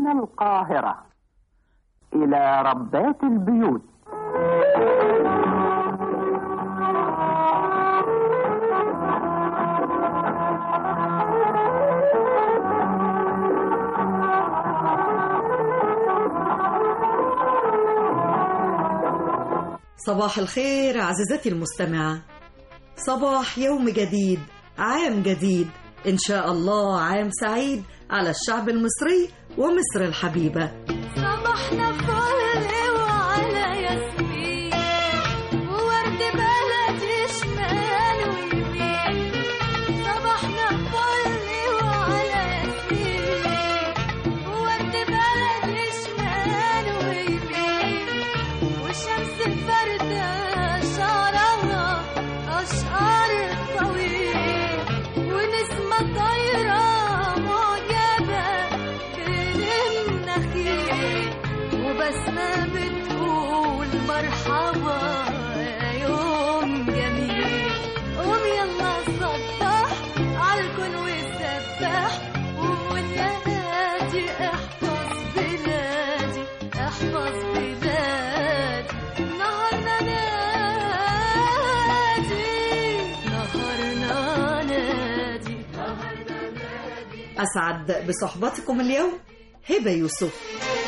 من القاهرة إلى ربات البيوت صباح الخير عزيزتي المستمعة صباح يوم جديد عام جديد إن شاء الله عام سعيد على الشعب المصري ومصر الحبيبة صباحنا فل وعلى ياسمين وورد بلدي شمال ويمين صباحنا فل وعلى ياسمين وورد بلدي شمال ويمين والشمس الفردة شعرها أشقر طويل ونسمة طايرة معجبة بين النخيل وبسمة بتقول مرحبا يا يوم جميل قوم يلا صبح عالكل وسبح وقول يا نادي احفظ بلادي احفظ بلادي نهارنا نادي نهارنا نادي أسعد بصحبتكم اليوم هبة يوسف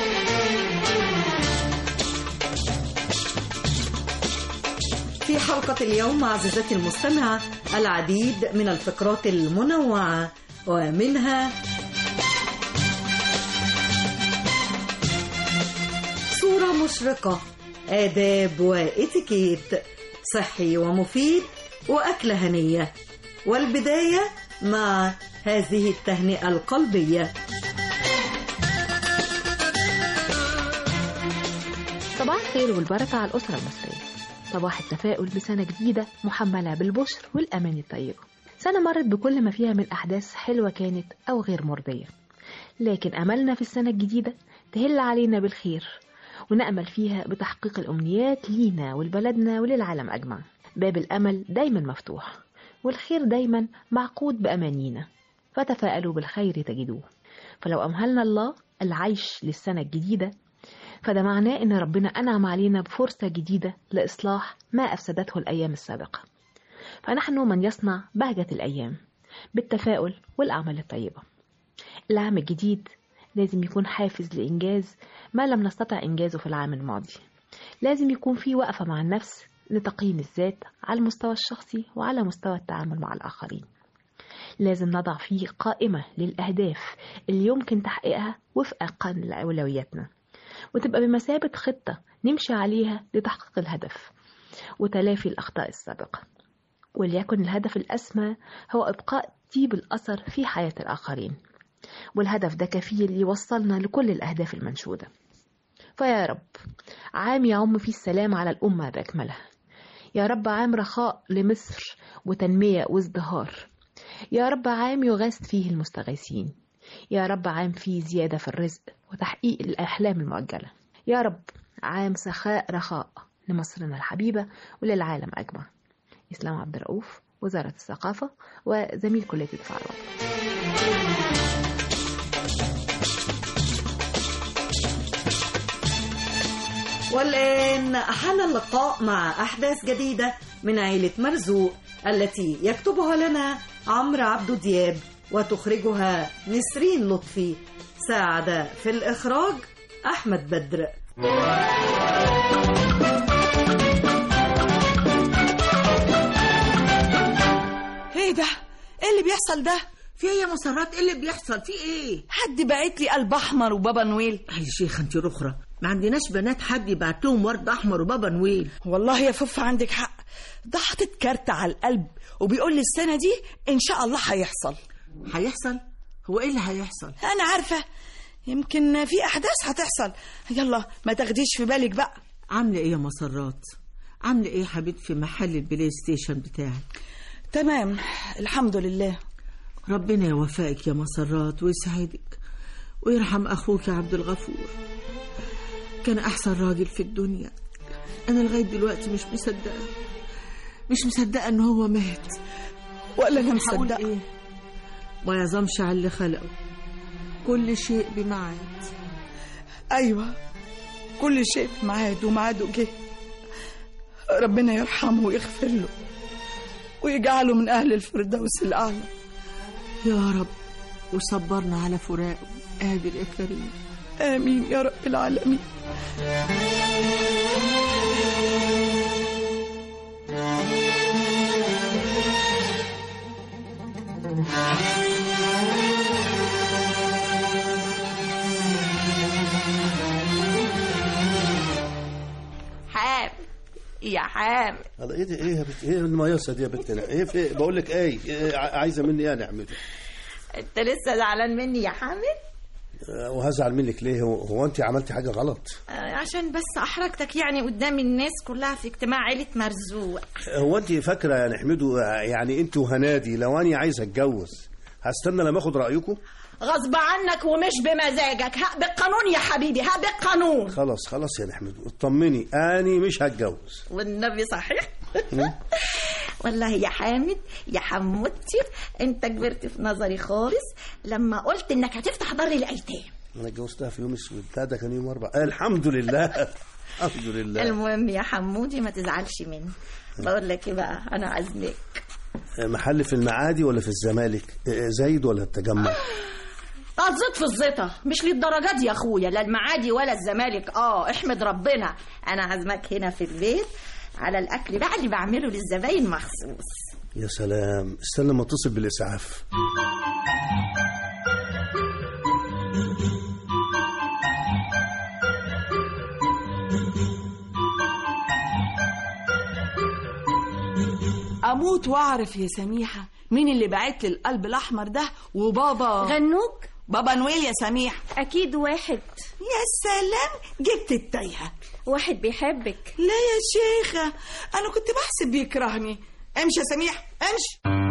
في حلقة اليوم عزيزتي المستمعة العديد من الفقرات المنوعة ومنها صورة مشرقة آداب وإتيكيت صحي ومفيد وأكلة هنية والبداية مع هذه التهنئة القلبية صباح الخير والبركة على الأسرة المصرية صباح التفاؤل بسنة جديدة محملة بالبشر والأمان الطيبة سنة مرت بكل ما فيها من أحداث حلوة كانت أو غير مرضية لكن أملنا في السنة الجديدة تهل علينا بالخير ونأمل فيها بتحقيق الأمنيات لينا ولبلدنا وللعالم أجمع باب الأمل دايما مفتوح والخير دايما معقود بأمانينا فتفاءلوا بالخير تجدوه فلو أمهلنا الله العيش للسنة الجديدة فده معناه إن ربنا أنعم علينا بفرصة جديدة لإصلاح ما أفسدته الأيام السابقة فنحن من يصنع بهجة الأيام بالتفاؤل والأعمال الطيبة العام الجديد لازم يكون حافز لإنجاز ما لم نستطع إنجازه في العام الماضي لازم يكون في وقفة مع النفس لتقييم الذات على المستوى الشخصي وعلى مستوى التعامل مع الآخرين لازم نضع فيه قائمة للأهداف اللي يمكن تحقيقها وفقا لأولوياتنا وتبقى بمثابة خطة نمشي عليها لتحقيق الهدف وتلافي الأخطاء السابقة وليكن الهدف الأسمى هو إبقاء طيب الأثر في حياة الآخرين والهدف ده كفيل يوصلنا لكل الأهداف المنشودة فيا رب عام يعم فيه السلام على الأمة بأكملها يا رب عام رخاء لمصر وتنمية وازدهار يا رب عام يغاث فيه المستغيثين يا رب عام فيه زيادة في الرزق وتحقيق الأحلام المؤجلة يا رب عام سخاء رخاء لمصرنا الحبيبة وللعالم أجمع إسلام عبد الرؤوف وزارة الثقافة وزميل كلية الدفاع الوطني والآن حان اللقاء مع أحداث جديدة من عيلة مرزوق التي يكتبها لنا عمرو عبدو دياب وتخرجها نسرين لطفي ساعد في الإخراج أحمد بدر ايه ده ايه اللي بيحصل ده في ايه يا مسرات ايه اللي بيحصل في ايه حد بعت لي قلب احمر وبابا نويل يا شيخ انت رخرة ما عندناش بنات حد يبعت لهم ورد احمر وبابا نويل والله يا فوف عندك حق ده حاطط كارت على القلب وبيقول لي السنه دي ان شاء الله هيحصل هيحصل هو ايه اللي هيحصل انا عارفه يمكن في احداث هتحصل يلا ما تاخديش في بالك بقى عامله ايه يا مسرات عامله ايه يا حبيبتي في محل البلاي ستيشن بتاعك تمام الحمد لله ربنا يوفقك يا مسرات ويسعدك ويرحم اخوك يا عبد الغفور كان احسن راجل في الدنيا انا لغايه دلوقتي مش مصدقه مش مصدقه ان هو مات ولا انا هقول مصدقه ايه ما يظمش على اللي خلقه كل شيء بميعاد أيوة كل شيء في ميعاد وميعاده جه ربنا يرحمه ويغفر له ويجعله من أهل الفردوس الأعلى يا رب وصبرنا على فراقه قادر يا كريم آمين يا رب العالمين حامد يا حامد هذا ايه ده ايه يا بنت ايه المياسه دي يا بنت أنا؟ ايه في بقول لك ايه, إيه ع- عايزه مني ايه نعمله انت لسه زعلان مني يا حامد آه، وهزعل منك ليه هو, هو انت عملتي حاجه غلط آه، عشان بس احرجتك يعني قدام الناس كلها في اجتماع عيلة مرزوق هو انت فاكره يا نحمدو آه، يعني انت وهنادي لو اني عايز اتجوز هستنى لما اخد رايكم غصب عنك ومش بمزاجك ها بالقانون يا حبيبي ها بالقانون خلاص خلاص يا نحمدو اطمني اني مش هتجوز والنبي صحيح والله يا حامد يا حموتي انت كبرت في نظري خالص لما قلت انك هتفتح دار الايتام انا اتجوزتها في يوم اسود لا ده كان يوم اربع آه الحمد لله الحمد لله المهم يا حمودي ما تزعلش مني بقول لك ايه بقى انا عازمك آه، محل في المعادي ولا في الزمالك آه، زايد ولا التجمع قصدت في الزيطة مش للدرجات دي يا اخويا لا المعادي ولا الزمالك اه احمد ربنا انا عازمك هنا في البيت على الاكل بقى اللي بعمله للزباين مخصوص يا سلام استنى ما اتصل بالاسعاف أموت وأعرف يا سميحة مين اللي بعت لي القلب الأحمر ده وبابا غنوج بابا نويل يا سميحة أكيد واحد يا سلام جبت التايهة واحد بيحبك لا يا شيخة أنا كنت بحسب بيكرهني امشي يا سميحة امشي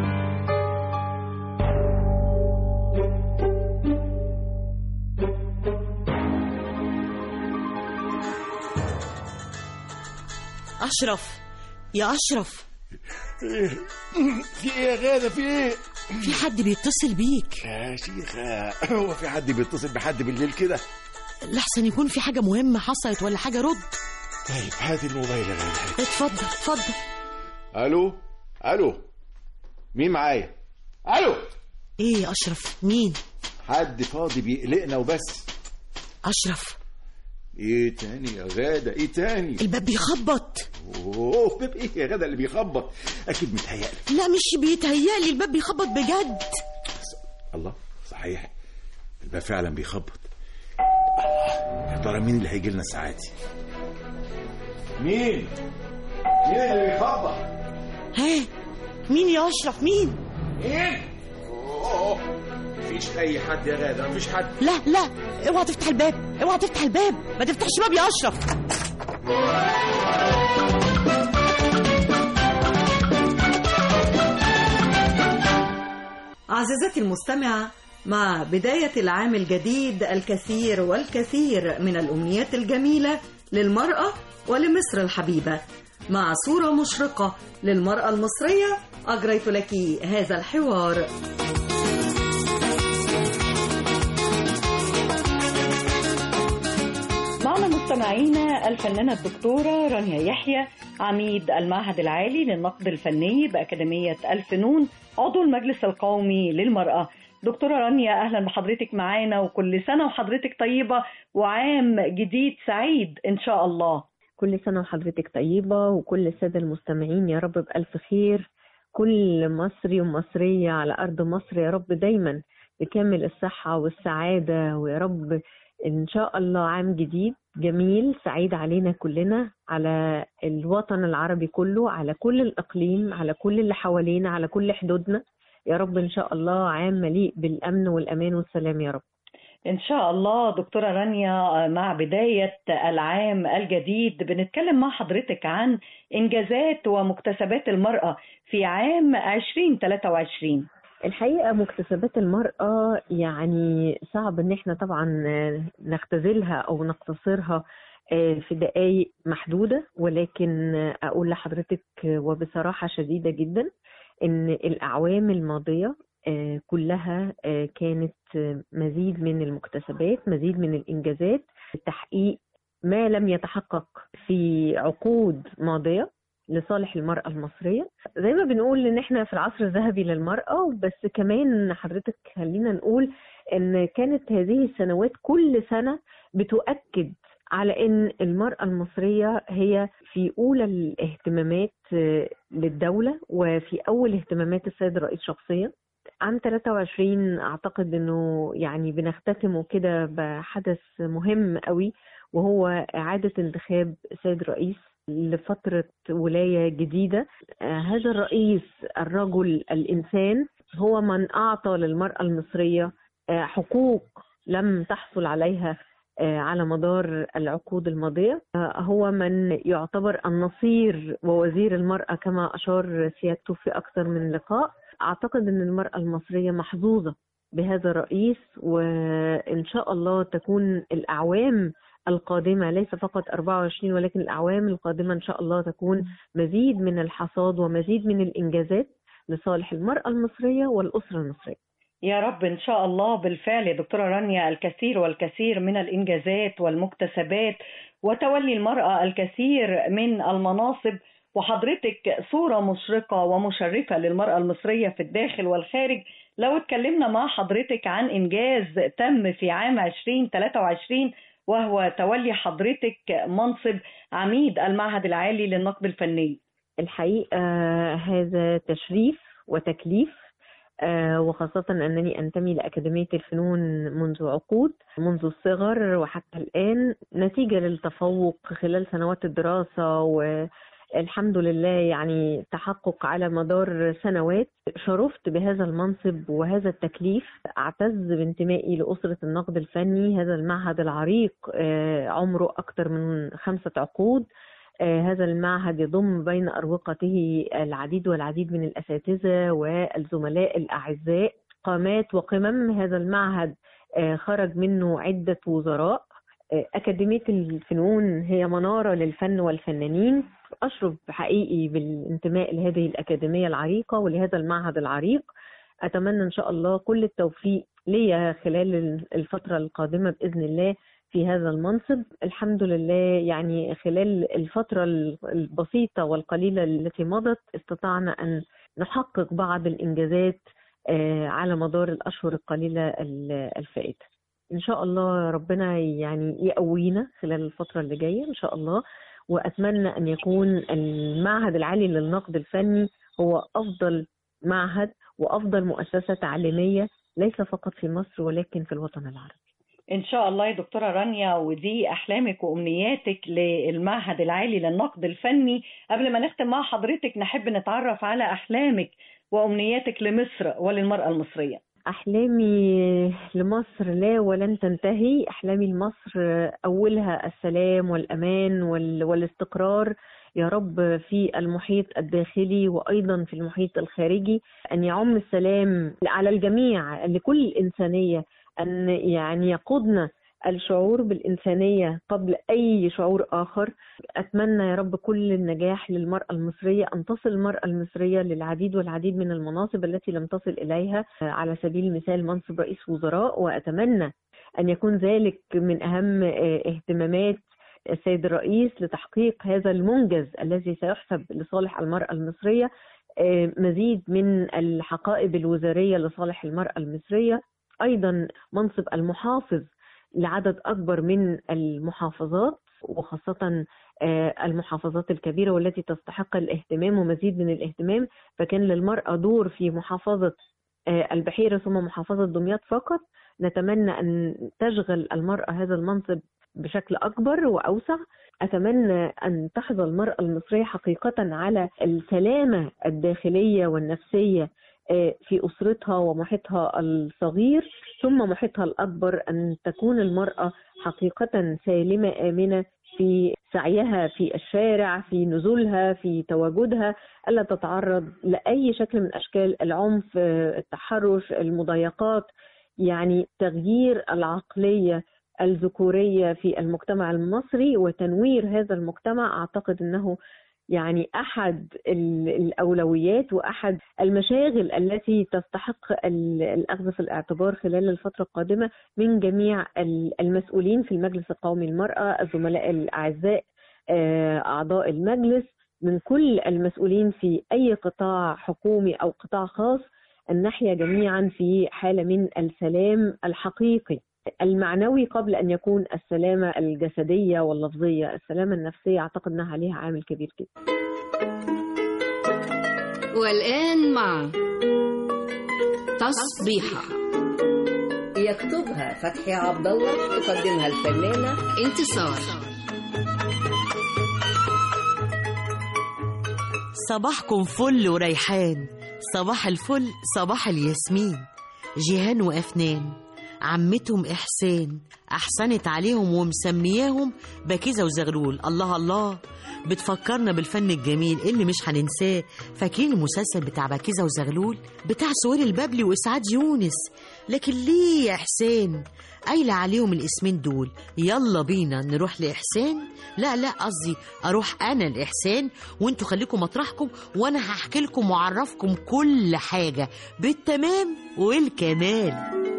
أشرف يا أشرف في ايه يا غاده في ايه في حد بيتصل بيك يا شيخة هو في حد بيتصل بحد بالليل كده لحسن يكون في حاجة مهمة حصلت ولا حاجة رد طيب هات الموبايل يا غاده اتفضل اتفضل الو الو مين معايا الو ايه يا أشرف مين حد فاضي بيقلقنا وبس أشرف ايه تاني يا غاده ايه تاني الباب بيخبط اوه باب ايه يا غاده اللي بيخبط اكيد متهيألي لا مش بيتهيألي الباب بيخبط بجد الله صحيح الباب فعلا بيخبط الله يا ترى مين اللي هيجي لنا الساعات دي مين مين اللي بيخبط ها مين يا أشرف مين مين اوه مفيش اي حد يا غاده مفيش حد لا لا اوعى تفتح الباب اوعى تفتح الباب ما تفتحش باب يا أشرف عزيزتي المستمعة مع بداية العام الجديد الكثير والكثير من الأمنيات الجميلة للمرأة ولمصر الحبيبة مع صورة مشرقة للمرأة المصرية أجريت لك هذا الحوار معنا مستمعينا الفنانة الدكتورة رانيا يحيى عميد المعهد العالي للنقد الفني بأكاديمية الفنون عضو المجلس القومي للمرأة دكتورة رانيا أهلا بحضرتك معانا وكل سنة وحضرتك طيبة وعام جديد سعيد إن شاء الله كل سنة وحضرتك طيبة وكل السادة المستمعين يا رب بألف خير كل مصري ومصرية على أرض مصر يا رب دايما بكامل الصحة والسعادة ويا رب إن شاء الله عام جديد جميل سعيد علينا كلنا على الوطن العربي كله على كل الإقليم على كل اللي حوالينا على كل حدودنا يا رب إن شاء الله عام مليء بالأمن والأمان والسلام يا رب إن شاء الله دكتورة رانيا مع بداية العام الجديد بنتكلم مع حضرتك عن إنجازات ومكتسبات المرأة في عام 2023 الحقيقة مكتسبات المرأة يعني صعب ان احنا طبعا نختزلها او نقتصرها في دقائق محدودة ولكن أقول لحضرتك وبصراحة شديدة جدا إن الأعوام الماضية آه، كلها آه، كانت آه، مزيد من المكتسبات مزيد من الإنجازات تحقيق ما لم يتحقق في عقود ماضية لصالح المرأة المصرية زي ما بنقول ان احنا في العصر الذهبي للمرأة بس كمان حضرتك خلينا نقول ان كانت هذه السنوات كل سنة بتؤكد على ان المرأة المصرية هي في اولى الاهتمامات آه، للدولة وفي اول اهتمامات السيد الرئيس شخصيا عام 23 اعتقد انه يعني بنختتمه كده بحدث مهم قوي وهو اعادة انتخاب السيد الرئيس لفترة ولاية جديدة آه، هذا الرئيس الرجل الإنسان هو من أعطى للمرأة المصرية آه، حقوق لم تحصل عليها آه، على مدار العقود الماضية آه، هو من يعتبر النصير ووزير المرأة كما أشار سيادته في أكثر من لقاء أعتقد أن المرأة المصرية محظوظة بهذا الرئيس وإن شاء الله تكون الأعوام القادمة ليس فقط 24 ولكن الأعوام القادمة إن شاء الله تكون مزيد من الحصاد ومزيد من الإنجازات لصالح المرأة المصرية والأسرة المصرية يا رب إن شاء الله بالفعل يا دكتورة رانيا الكثير والكثير من الإنجازات والمكتسبات وتولي المرأة الكثير من المناصب وحضرتك صورة مشرقة ومشرفة للمرأة المصرية في الداخل والخارج لو اتكلمنا مع حضرتك عن إنجاز تم في عام 2023 وهو تولي حضرتك منصب عميد المعهد العالي للنقد الفني الحقيقة هذا تشريف وتكليف آه، وخاصة أنني أنتمي لأكاديمية الفنون منذ عقود منذ الصغر وحتى الآن نتيجة للتفوق خلال سنوات الدراسة والحمد لله يعني تحقق على مدار سنوات شرفت بهذا المنصب وهذا التكليف أعتز بانتمائي لأسرة النقد الفني هذا المعهد العريق آه، عمره أكثر من خمسة عقود آه، هذا المعهد يضم بين أروقته العديد والعديد من الأساتذة والزملاء الأعزاء قامات وقمم هذا المعهد آه، خرج منه عدة وزراء آه، أكاديمية الفنون هي منارة للفن والفنانين أشرف حقيقي بالانتماء لهذه الأكاديمية العريقة ولهذا المعهد العريق أتمنى إن شاء الله كل التوفيق ليا خلال الفترة القادمة بإذن الله في هذا المنصب الحمد لله يعني خلال الفترة البسيطة والقليلة التي مضت استطعنا أن نحقق بعض الإنجازات آه، على مدار الأشهر القليلة ال- الفائتة إن شاء الله ربنا يعني يقوينا خلال الفترة اللي جاية إن شاء الله وأتمنى أن يكون المعهد العالي للنقد الفني هو أفضل معهد وأفضل مؤسسة تعليمية ليس فقط في مصر ولكن في الوطن العربي إن شاء الله يا دكتورة رانيا ودي أحلامك وأمنياتك للمعهد العالي للنقد الفني قبل ما نختم مع حضرتك نحب نتعرف على أحلامك وأمنياتك لمصر وللمرأة المصرية أحلامي لمصر لا ولن تنتهي أحلامي لمصر أولها السلام والأمان وال... والاستقرار يا رب في المحيط الداخلي وأيضا في المحيط الخارجي أن يعم السلام على الجميع لكل الإنسانية أن يعني يقودنا الشعور بالإنسانية قبل أي شعور آخر أتمنى يا رب كل النجاح للمرأة المصرية أن تصل المرأة المصرية للعديد والعديد من المناصب التي لم تصل إليها على سبيل المثال منصب رئيس وزراء وأتمنى أن يكون ذلك من أهم اهتمامات السيد الرئيس لتحقيق هذا المنجز الذي سيحسب لصالح المرأة المصرية مزيد من الحقائب الوزارية لصالح المرأة المصرية أيضا منصب المحافظ لعدد أكبر من المحافظات وخاصة المحافظات الكبيرة والتي تستحق الاهتمام ومزيد من الاهتمام فكان للمرأة دور في محافظة البحيرة ثم محافظة دمياط فقط نتمنى أن تشغل المرأة هذا المنصب بشكل أكبر وأوسع أتمنى أن تحظى المرأة المصرية حقيقة على السلامة الداخلية والنفسية في أسرتها ومحيطها الصغير ثم محيطها الأكبر أن تكون المرأة حقيقة سالمة آمنة في سعيها في الشارع في نزولها في تواجدها ألا تتعرض لأي شكل من أشكال العنف التحرش المضايقات يعني تغيير العقلية الذكورية في المجتمع المصري وتنوير هذا المجتمع أعتقد أنه يعني أحد ال- الأولويات وأحد المشاغل التي تستحق ال- الأخذ في الاعتبار خلال الفترة القادمة من جميع ال- المسؤولين في المجلس القومي للمرأة الزملاء الأعزاء آه، أعضاء المجلس من كل المسؤولين في أي قطاع حكومي أو قطاع خاص أن نحيا جميعا في حالة من السلام الحقيقي المعنوي قبل أن يكون السلامة الجسدية واللفظية السلامة النفسية أعتقد أنها عليها عامل كبير جدا والآن مع تصبيحة يكتبها فتحي عبد الله تقدمها الفنانة انتصار صباحكم فل وريحان صباح الفل صباح الياسمين جيهان وأفنان عمتهم إحسان أحسنت عليهم ومسمياهم بكيزة وزغلول الله الله بتفكرنا بالفن الجميل اللي مش هننساه فاكرين المسلسل بتاع بكيزة وزغلول بتاع سهير البابلي وإسعاد يونس لكن ليه يا إحسان قايلة عليهم الاسمين دول يلا بينا نروح لإحسان لا لا قصدي أروح أنا لإحسان وانتوا خليكم مطرحكم وأنا هحكي لكم وأعرفكم كل حاجة بالتمام والكمال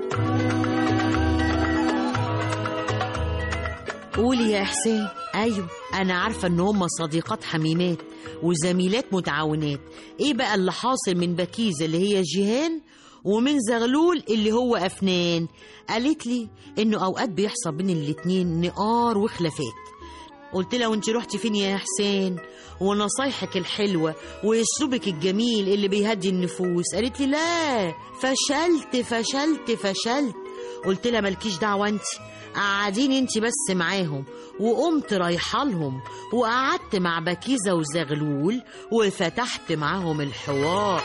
قولي يا إحسان أيوة أنا عارفة إن هما صديقات حميمات وزميلات متعاونات إيه بقى اللي حاصل من بكيزة اللي هي جيهان ومن زغلول اللي هو أفنان قالت لي إنه أوقات بيحصل بين الاتنين نقار وخلافات قلت لها وانت رحتي فين يا حسين ونصايحك الحلوة واسلوبك الجميل اللي بيهدي النفوس قالت لي لا فشلت فشلت فشلت قلت لها مالكيش دعوة انت قاعدين انت بس معاهم وقمت رايحة لهم وقعدت مع بكيزة وزغلول وفتحت معاهم الحوار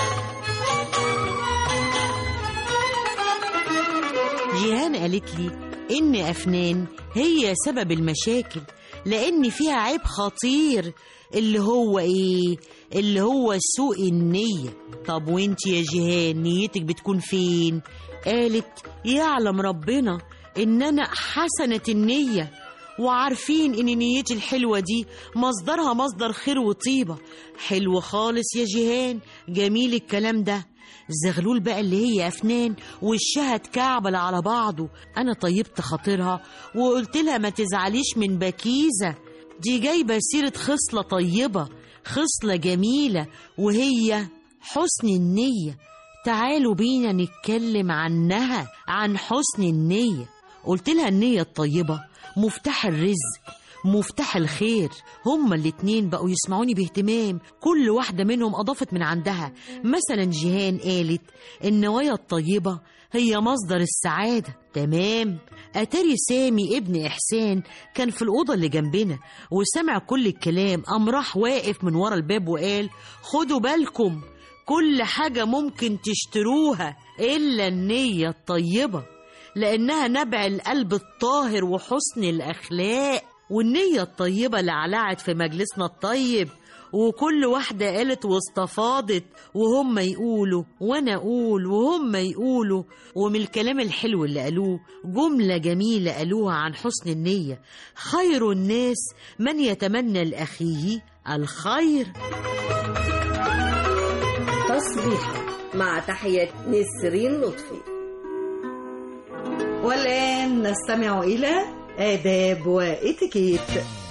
جيهان قالت لي إن أفنان هي سبب المشاكل لأن فيها عيب خطير اللي هو إيه؟ اللي هو سوء النية طب وانت يا جيهان نيتك بتكون فين؟ قالت يعلم ربنا إن أنا حسنة النية وعارفين إن نيتي الحلوة دي مصدرها مصدر خير وطيبة حلو خالص يا جيهان جميل الكلام ده زغلول بقى اللي هي أفنان وشها اتكعبل على بعضه أنا طيبت خاطرها وقلت لها ما تزعليش من بكيزة دي جايبة سيرة خصلة طيبة خصلة جميلة وهي حسن النية تعالوا بينا نتكلم عنها عن حسن النية قلت لها النية الطيبة مفتاح الرزق مفتاح الخير هما الاتنين بقوا يسمعوني باهتمام كل واحدة منهم أضافت من عندها مثلا جيهان قالت النوايا الطيبة هي مصدر السعادة تمام أتاري سامي ابن إحسان كان في الأوضة اللي جنبنا وسمع كل الكلام قام راح واقف من ورا الباب وقال خدوا بالكم كل حاجة ممكن تشتروها إلا النية الطيبة لأنها نبع القلب الطاهر وحسن الأخلاق والنية الطيبة لعلعت في مجلسنا الطيب وكل واحدة قالت واستفاضت وهم يقولوا وأنا أقول وهم يقولوا ومن الكلام الحلو اللي قالوه جملة جميلة قالوها عن حسن النية خير الناس من يتمنى لأخيه الخير تصبيحة مع تحية نسرين لطفي والآن نستمع إلى آداب وإتيكيت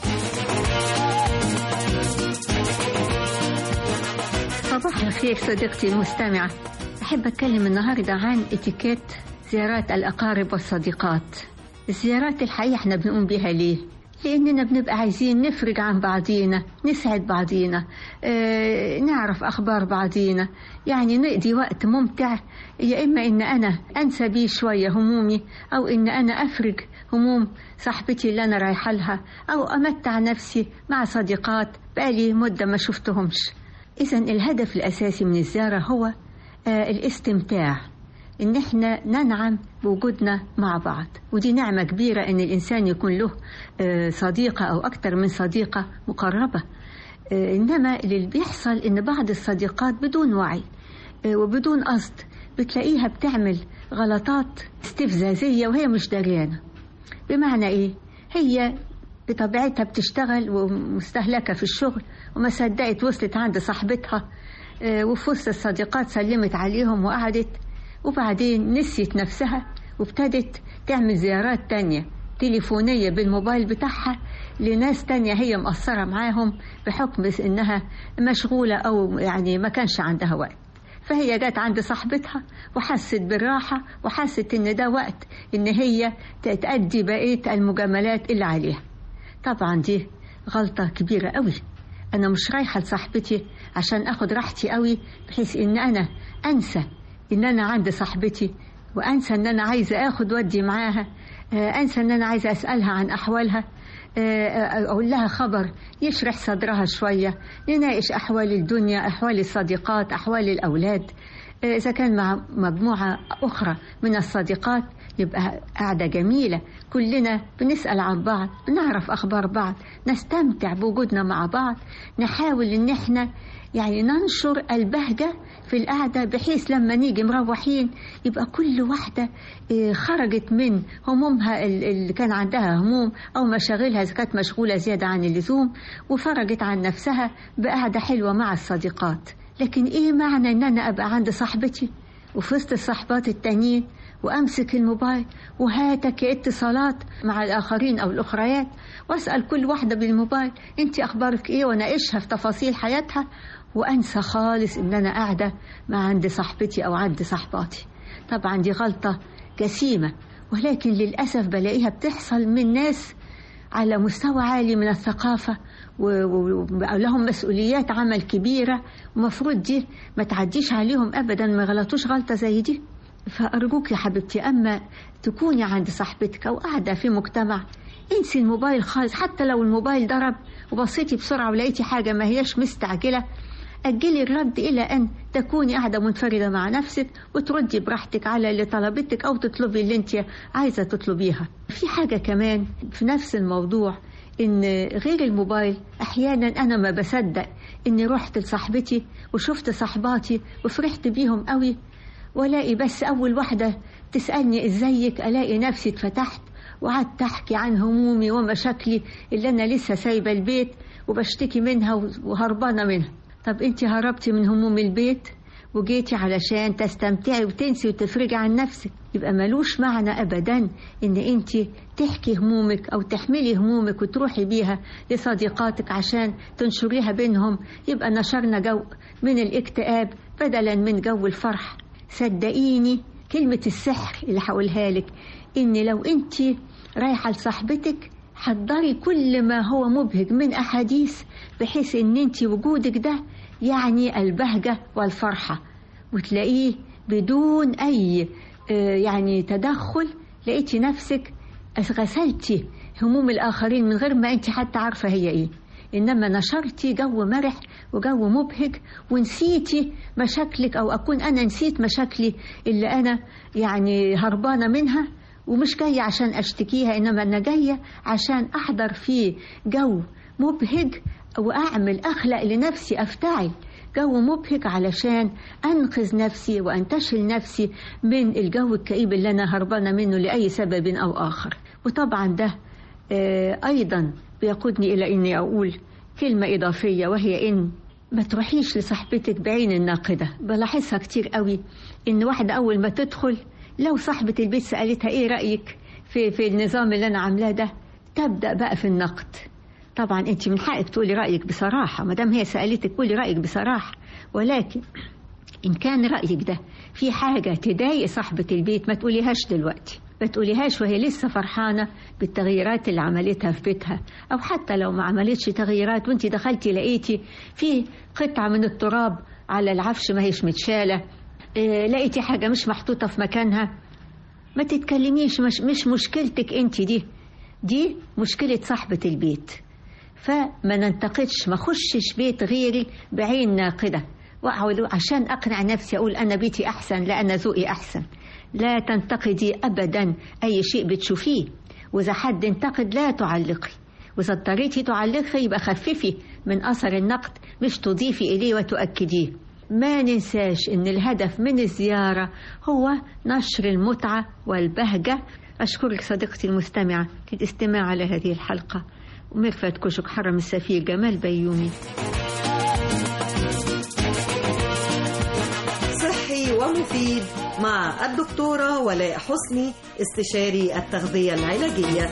صباح الخير صديقتي المستمعة أحب أتكلم النهاردة عن اتيكيت زيارات الأقارب والصديقات الزيارات الحقيقة احنا بنقوم بيها ليه؟ لأننا بنبقى عايزين نفرج عن بعضينا نسعد بعضينا اه نعرف أخبار بعضينا يعني نقضي وقت ممتع يا إما إن أنا أنسى بيه شوية همومي أو إن أنا أفرج هموم صاحبتي اللي أنا رايحة لها أو أمتع نفسي مع صديقات بقالي مدة ما شفتهمش إذا الهدف الأساسي من الزيارة هو آه الاستمتاع إن إحنا ننعم بوجودنا مع بعض ودي نعمة كبيرة إن الإنسان يكون له آه صديقة أو أكتر من صديقة مقربة آه إنما اللي بيحصل إن بعض الصديقات بدون وعي وبدون قصد بتلاقيها بتعمل غلطات استفزازية وهي مش دريانة بمعنى إيه؟ هي بطبيعتها بتشتغل ومستهلكة في الشغل وما صدقت وصلت عند صاحبتها آه، وفي وسط الصديقات سلمت عليهم وقعدت وبعدين نسيت نفسها وابتدت تعمل زيارات تانية تليفونية بالموبايل بتاعها لناس تانية هي مقصرة معاهم بحكم إنها مشغولة أو يعني ما كانش عندها وقت فهي جت عند صاحبتها وحست بالراحة وحست إن ده وقت إن هي تأدي بقية المجاملات اللي عليها طبعا دي غلطة كبيرة قوي أنا مش رايحة لصاحبتي عشان أخد راحتي قوي بحيث إن أنا أنسى إن أنا عند صاحبتي وأنسى إن أنا عايزة أخد ودي معاها آه، أنسى إن أنا عايزة أسألها عن أحوالها آه، أقول لها خبر يشرح صدرها شوية نناقش أحوال الدنيا أحوال الصديقات أحوال الأولاد آه، إذا كان مع مجموعة أخرى من الصديقات يبقى قاعدة جميلة كلنا بنسأل عن بعض نعرف أخبار بعض نستمتع بوجودنا مع بعض نحاول إن احنا يعني ننشر البهجة في القعدة بحيث لما نيجي مروحين يبقى كل واحدة آه، خرجت من همومها ال- اللي كان عندها هموم أو مشاغلها إذا كانت مشغولة زيادة عن اللزوم وفرجت عن نفسها بقعدة حلوة مع الصديقات لكن إيه معنى إن أنا أبقى عند صاحبتي وفي وسط الصحبات التانيين وامسك الموبايل وهاتك اتصالات مع الاخرين او الاخريات واسال كل واحده بالموبايل انت اخبارك ايه واناقشها في تفاصيل حياتها وانسى خالص ان انا قاعده مع عند صاحبتي او عند صاحباتي طبعا دي غلطه جسيمه ولكن للاسف بلاقيها بتحصل من ناس على مستوى عالي من الثقافة ولهم مسؤوليات عمل كبيرة ومفروض دي ما تعديش عليهم أبدا ما غلطوش غلطة زي دي فأرجوك يا حبيبتي أما تكوني عند صاحبتك أو قاعدة في مجتمع انسي الموبايل خالص حتى لو الموبايل ضرب وبصيتي بسرعة ولقيتي حاجة ما هياش مستعجلة أجلي الرد إلى أن تكوني قاعدة منفردة مع نفسك وتردي براحتك على اللي طلبتك أو تطلبي اللي أنت عايزة تطلبيها في حاجة كمان في نفس الموضوع إن غير الموبايل أحيانا أنا ما بصدق إني رحت لصاحبتي وشفت صاحباتي وفرحت بيهم قوي والاقي بس اول واحده تسالني ازيك الاقي نفسي اتفتحت وقعدت احكي عن همومي ومشاكلي اللي انا لسه سايبه البيت وبشتكي منها وهربانه منها طب انت هربتي من هموم البيت وجيتي علشان تستمتعي وتنسي وتفرجي عن نفسك يبقى ملوش معنى ابدا ان انت تحكي همومك او تحملي همومك وتروحي بيها لصديقاتك عشان تنشريها بينهم يبقى نشرنا جو من الاكتئاب بدلا من جو الفرح صدقيني كلمة السحر اللي هقولها لك إن لو أنت رايحة لصاحبتك حضري كل ما هو مبهج من أحاديث بحيث إن أنت وجودك ده يعني البهجة والفرحة وتلاقيه بدون أي آه، يعني تدخل لقيتي نفسك غسلتي هموم الآخرين من غير ما أنت حتى عارفة هي إيه إنما نشرتي جو مرح وجو مبهج ونسيتي مشاكلك أو أكون أنا نسيت مشاكلي اللي أنا يعني هربانة منها ومش جاية عشان أشتكيها إنما أنا جاية عشان أحضر في جو مبهج وأعمل أخلق لنفسي أفتعل جو مبهج علشان أنقذ نفسي وأنتشل نفسي من الجو الكئيب اللي أنا هربانة منه لأي سبب أو آخر وطبعا ده آه، أيضا بيقودني إلى إني أقول كلمة إضافية وهي إن ما تروحيش لصاحبتك بعين الناقدة بلاحظها كتير قوي إن واحدة أول ما تدخل لو صاحبة البيت سألتها إيه رأيك في, في النظام اللي أنا عاملاه ده تبدأ بقى في النقد طبعا أنت من حقك تقولي رأيك بصراحة ما دام هي سألتك قولي رأيك بصراحة ولكن إن كان رأيك ده في حاجة تضايق صاحبة البيت ما تقوليهاش دلوقتي ما تقوليهاش وهي لسه فرحانة بالتغييرات اللي عملتها في بيتها أو حتى لو ما عملتش تغييرات وانت دخلتي لقيتي في قطعة من التراب على العفش ما هيش متشالة اه لقيتي حاجة مش محطوطة في مكانها ما تتكلميش مش, مش مشكلتك انت دي دي مشكلة صاحبة البيت فما ننتقدش ما خشش بيت غيري بعين ناقدة وأقعد عشان أقنع نفسي أقول أنا بيتي أحسن لا أنا ذوقي أحسن لا تنتقدي أبدا أي شيء بتشوفيه وإذا حد انتقد لا تعلقي وإذا اضطريتي تعلقي يبقى خففي من أثر النقد مش تضيفي إليه وتؤكديه ما ننساش إن الهدف من الزيارة هو نشر المتعة والبهجة أشكرك صديقتي المستمعة للاستماع على هذه الحلقة ومرفت كشك حرم السفير جمال بيومي صحي ومفيد مع الدكتورة ولاء حسني استشاري التغذية العلاجية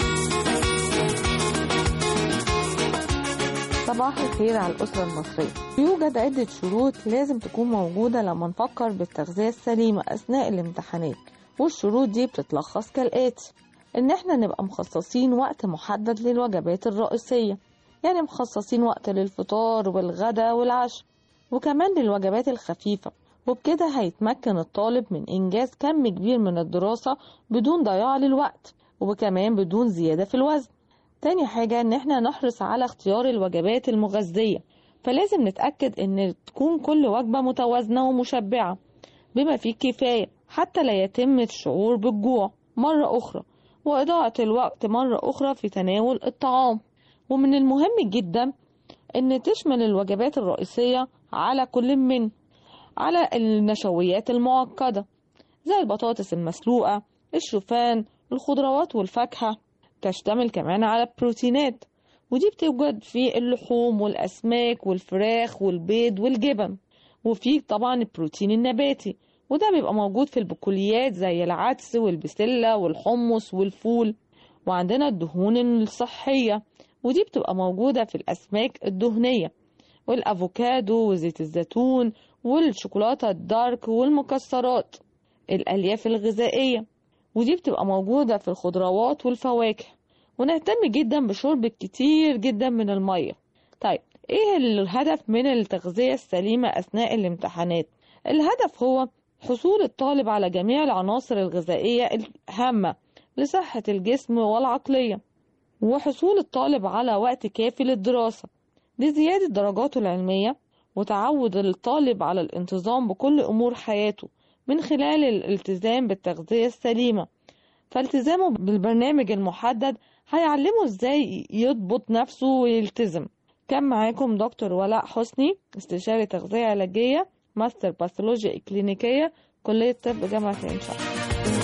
صباح الخير على الأسرة المصرية يوجد عدة شروط لازم تكون موجودة لما نفكر بالتغذية السليمة أثناء الامتحانات والشروط دي بتتلخص كالآتي إن إحنا نبقى مخصصين وقت محدد للوجبات الرئيسية يعني مخصصين وقت للفطار والغدا والعشاء وكمان للوجبات الخفيفة وبكده هيتمكن الطالب من إنجاز كم كبير من الدراسة بدون ضياع للوقت وكمان بدون زيادة في الوزن تاني حاجة إن إحنا نحرص على اختيار الوجبات المغذية فلازم نتأكد إن تكون كل وجبة متوازنة ومشبعة بما فيه الكفاية حتى لا يتم الشعور بالجوع مرة أخرى وإضاعة الوقت مرة أخرى في تناول الطعام ومن المهم جدا إن تشمل الوجبات الرئيسية على كل من على النشويات المعقدة زي البطاطس المسلوقة الشوفان الخضروات والفاكهة تشتمل كمان على البروتينات ودي بتوجد في اللحوم والأسماك والفراخ والبيض والجبن وفي طبعا البروتين النباتي وده بيبقى موجود في البقوليات زي العدس والبسلة والحمص والفول وعندنا الدهون الصحية ودي بتبقى موجودة في الأسماك الدهنية والأفوكادو وزيت الزيتون والشوكولاتة الدارك والمكسرات الألياف الغذائية ودي بتبقى موجودة في الخضروات والفواكه ونهتم جدا بشرب كتير جدا من المية طيب ايه الهدف من التغذية السليمة أثناء الامتحانات الهدف هو حصول الطالب على جميع العناصر الغذائية الهامة لصحة الجسم والعقلية وحصول الطالب على وقت كافي للدراسة لزيادة درجاته العلمية وتعود الطالب على الانتظام بكل أمور حياته من خلال الالتزام بالتغذية السليمة فالتزامه بالبرنامج المحدد هيعلمه ازاي يضبط نفسه ويلتزم كان معاكم دكتور ولاء حسني استشاري تغذية علاجية ماستر باثولوجيا إكلينيكية كلية طب جامعة عين شمس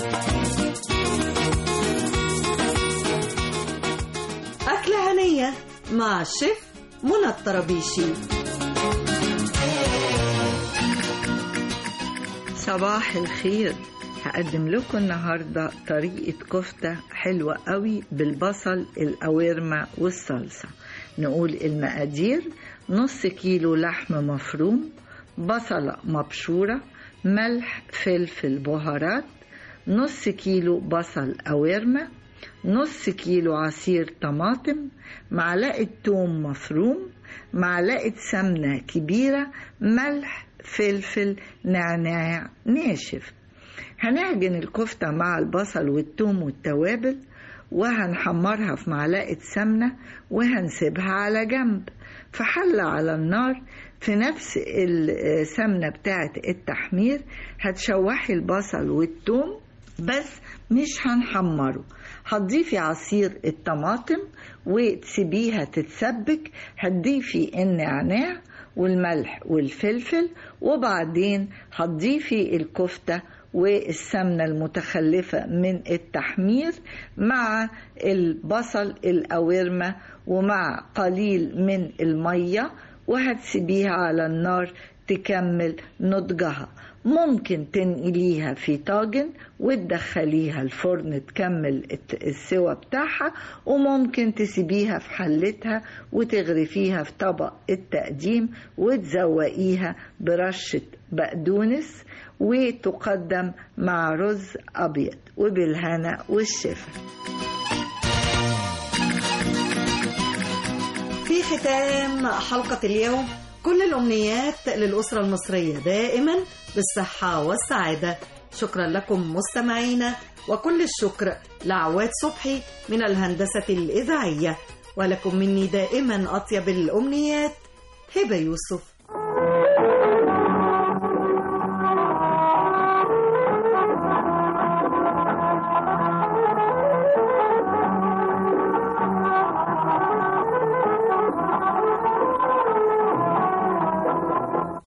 أكلة هنية مع الشيف منى الطرابيشي صباح الخير هقدم لكم النهاردة طريقة كفتة حلوة قوي بالبصل القوارمة والصلصة نقول المقادير نص كيلو لحم مفروم بصلة مبشورة ملح فلفل بهارات نص كيلو بصل قوارمة نص كيلو عصير طماطم معلقة توم مفروم معلقة سمنة كبيرة ملح فلفل نعناع ناشف هنعجن الكفتة مع البصل والثوم والتوابل وهنحمرها في معلقة سمنة وهنسيبها على جنب في حلة على النار في نفس السمنة بتاعة التحمير هتشوحي البصل والثوم بس مش هنحمره هتضيفي عصير الطماطم وتسيبيها تتسبك هتضيفي النعناع والملح والفلفل وبعدين هتضيفي الكفتة والسمنة المتخلفة من التحمير مع البصل القوارمة ومع قليل من المية وهتسيبيها على النار تكمل نضجها ممكن تنقليها في طاجن وتدخليها الفرن تكمل السوا بتاعها وممكن تسيبيها في حلتها وتغرفيها في طبق التقديم وتزوقيها برشة بقدونس وتقدم مع رز أبيض وبالهنا والشفا في ختام حلقة اليوم كل الأمنيات للأسرة المصرية دائما بالصحة والسعادة شكرا لكم مستمعينا وكل الشكر لعواد صبحي من الهندسة الإذاعية ولكم مني دائما أطيب الأمنيات هبة يوسف